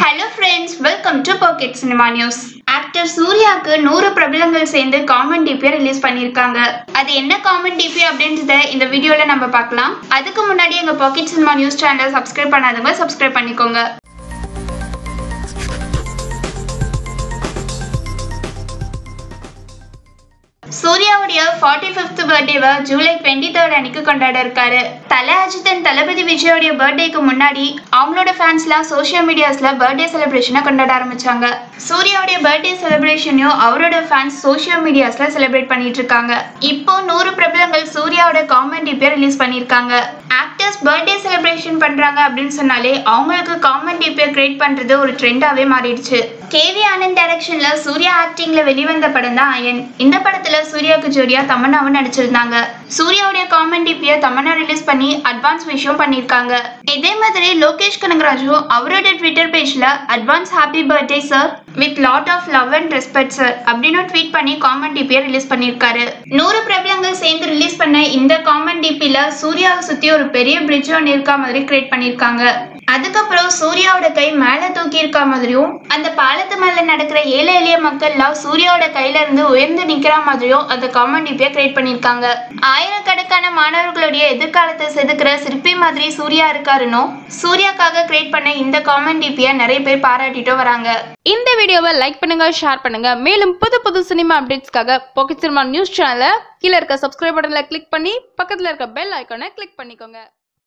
hello friends welcome to pocket cinema news actor சூர்யாவுக்கு நூறு பிரபலங்கள் சேர்ந்து காமெண்ட் டிபியை ரிலீஸ் பண்ணியிருக்காங்க அது என்ன காமெண்ட் டிபி அப்படின்றத இந்த வீடியோல நம்ம பார்க்கலாம் அதுக்கு முன்னாடி எங்க பாக்கெட் சினிமா நியூஸ் சேனலை சப்ஸ்கிரைப் பண்ணாதவங்க சப்ஸ்கிரைப் பண்ணிக்கோங்க சூர்யாவுடைய ஃபார்ட்டி ஃபிஃப்த் பர்த்டேவை ஜூலை டுவெண்ட்டி தேர்ட் அன்னைக்கு கொண்டாட இருக்காரு தல அஜித் and தளபதி விஜயோடைய பர்த்டேக்கு முன்னாடி அவங்களோட ஃபேன்ஸ்லாம் சோஷியல் மீடியாஸ்ல பர்த்டே செலிப்ரேஷனை கொண்டாட ஆரம்பிச்சாங்க சூர்யாவுடைய பர்த்டே செலிப்ரேஷனையும் அவரோட ஃபேன்ஸ் சோஷியல் மீடியாஸ்ல செலிப்ரேட் பண்ணிட்டு இருக்காங்க இப்போ நூறு பிரபலங்கள் சூர்யாவோட காமெண்ட் டிப்பை ரிலீஸ் பண்ணியிருக்காங்க ஆக்டர்ஸ் பர்த்டே செலிப்ரேஷன் பண்றாங்க அப்படின்னு சொன்னாலே அவங்களுக்கு காமெண்ட் டிப்பை கிரியேட் பண்றது ஒரு ட்ரெண்டாவே மாறிடுச்சு கேவி ஆனந்த் டைரக்ஷன்ல சூர்யா ஆக்டிங்ல வெளிவந்த படம் தான் அயன் இந்த படத்துல சூர்யாவுக்கு ஜோடியா தமன்னாவும் நடிச்சிருந்தாங்க சூர்யாவுடைய காமெண்ட் டிப்பியை தமன்னா ரிலீஸ் பண்ணி அட்வான்ஸ் விஷயம் பண்ணியிருக்காங்க இதே மாதிரி லோகேஷ் கனகராஜும் அவரோட ட்விட்டர் பேஜ்ல advance happy birthday sir with lot of love and respect sir அப்படின்னு ட்வீட் பண்ணி காமெண்ட் டிபியை ரிலீஸ் பண்ணியிருக்காரு நூறு பிரபலங்கள் சேர்ந்து ரிலீஸ் பண்ண இந்த காமெண்ட் டிபில சூர்யாவை சுத்தி ஒரு பெரிய பிரிட்ஜ் ஒன்று இருக்க மாதிரி கிரியேட் பண்ணியிருக்காங்க அதுக்கப்புறம் சூர்யாவோட கை மேல தூக்கி இருக்க மாதிரியும் அந்த பாலத்து மேல நடக்கிற ஏழை எளிய மக்கள்லாம் சூர்யாவோட கையில இருந்து உயர்ந்து நிக்கிற மாதிரியும் அந்த காமெண்ட் டிப்பியை கிரியேட் பண்ணியிருக்காங்க ஆயிரக்கணக்கான மாணவர்களுடைய எதிர்காலத்தை செதுக்குற சிற்பி மாதிரி சூர்யா இருக்காருன்னு சூர்யாக்காக கிரியேட் பண்ண இந்த காமெண்ட் டிப்பியை நிறைய பேர் பாராட்டிட்டு வராங்க இந்த வீடியோவை லைக் பண்ணுங்க ஷேர் பண்ணுங்க மேலும் புது புது சினிமா அப்டேட்ஸ்க்காக பாக்கெட் சினிமா நியூஸ் சேனலை கீழே இருக்க சப்ஸ்கிரைப் பட்டனில் கிளிக் பண்ணி பக்கத்தில் இருக்க பெல் ஐக்கானை கிளிக் பண்ணிக்கோங்க